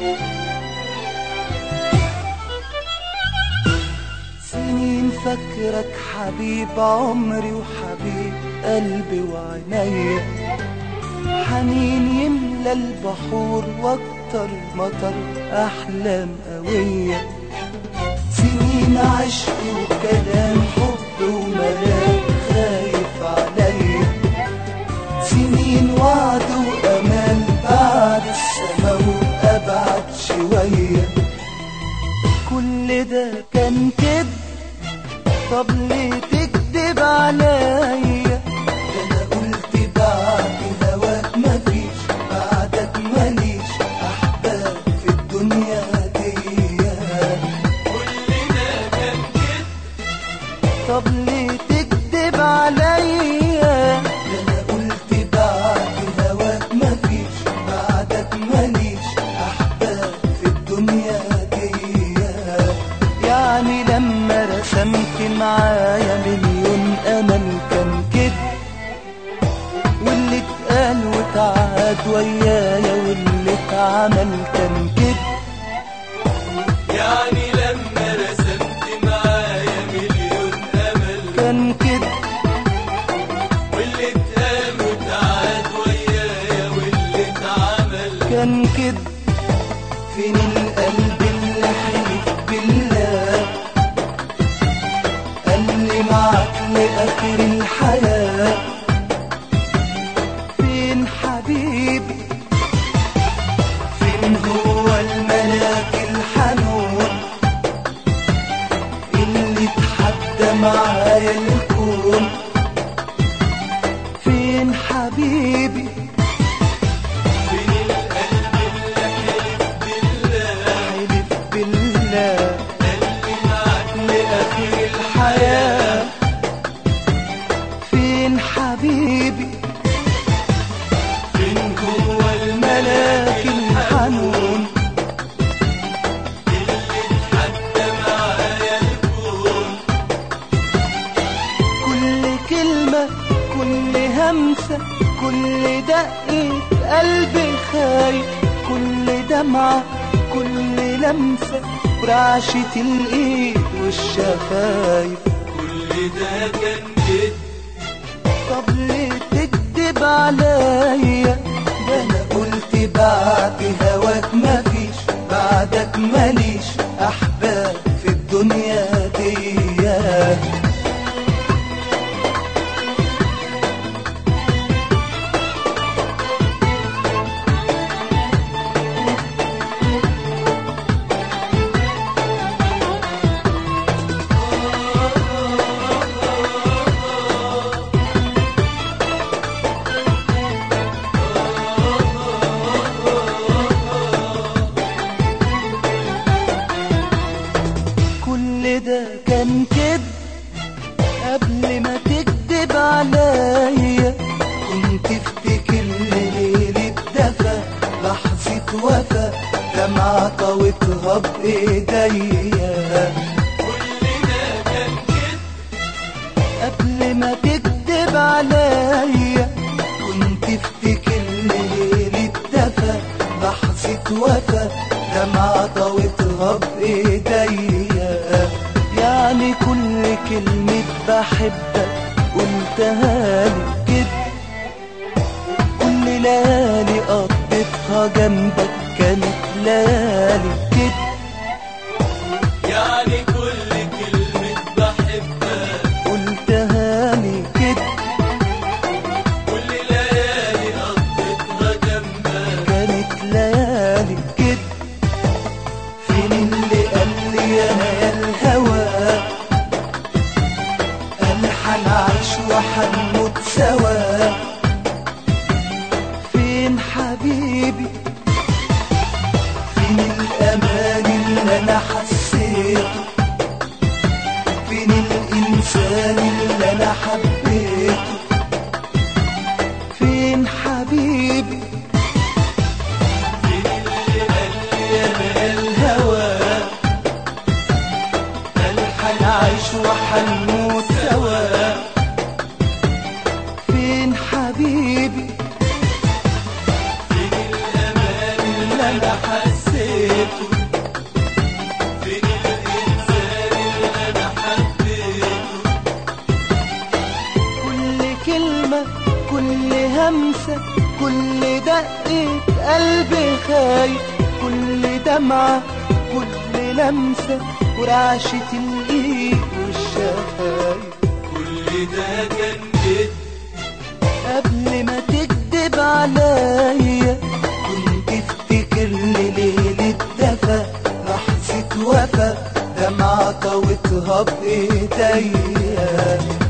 سنين فاكرك حبيب عمري وحبيب قلبي وعينيا حنين يملى البحور واكتر مطر احلام قوية سنين عشق وكلام حب وملاك خايف عليا سنين وعد وامال بعد السما وابعد شويه كل ده كان كده طب ليه تكدب عليا ده انا قلت بعد هواك مفيش بعدك ماليش احباب في الدنيا دي طب ليه تكدب عليا ده انا قلت بعد هواك مفيش بعدك ماليش احباب في الدنيا دي يعني لما رسمت معايا مليون امل كان كده واللي اتقال واتعاد ويايا واللي اتعمل كان كده يعني لما رسمت معايا مليون امل كان كده واللي اتقال واتعاد ويايا واللي اتعمل كان كده فين القلب اللي حلف بالله قال لي معاك لآخر الحياة فين حبيبي فين هو الملاك الحنون اللي اتحدى معايا الكون فين حبيبي فين القلب اللي حلف بالله حلف بالله قلبي معاك لآخر الحياة فين حبيبي فين جوه ملاك الحنون اللي اتحدى معايا الكون كل كلمة كل همسة كل دقة قلبي خايف كل دمعة كل لمسة ورعشة الإيد والشفايف كل ده كان جد طب ليه تكدب عليا ده انا قلت بعد هواك مفيش بعدك ماليش احباب في الدنيا دي كل ده كان كده قبل ما تكدب عليا كنت افتكر ليلة دفا لحظة وفا دمعة طويتها بإيديا كل ده كان جد قبل ما تكدب عليا كنت افتكر ليلة دفا لحظة وفا دمعة طويتها بإيديا يعني كل كلمة بحبك قلتها لي كده كل ليالي قضيتها جنبك كانت ليالي كده يعني كل كلمة بحبها قلتها لي كده كل ليالي قضيتها جنبك كانت ليالي كده فين اللي قال لي انا يا الهوى قال حنعيش وحنموت سوا فين حبيبي فين الامان اللي انا حسيته فين الانسان اللي انا حبيته فين حبيبي فين اللي قال لي انا الهوى قال حنعيش وحنموت سوا فين حبيبي فين الامان اللي انا حسيت قلبي خايف كل دمعة كل لمسة ورعشة الإيد والشفايف كل ده كان جد قبل ما تكدب عليا كنت تفتكرني ليلة دفا لحظة وفا دمعة طوتها بإيديا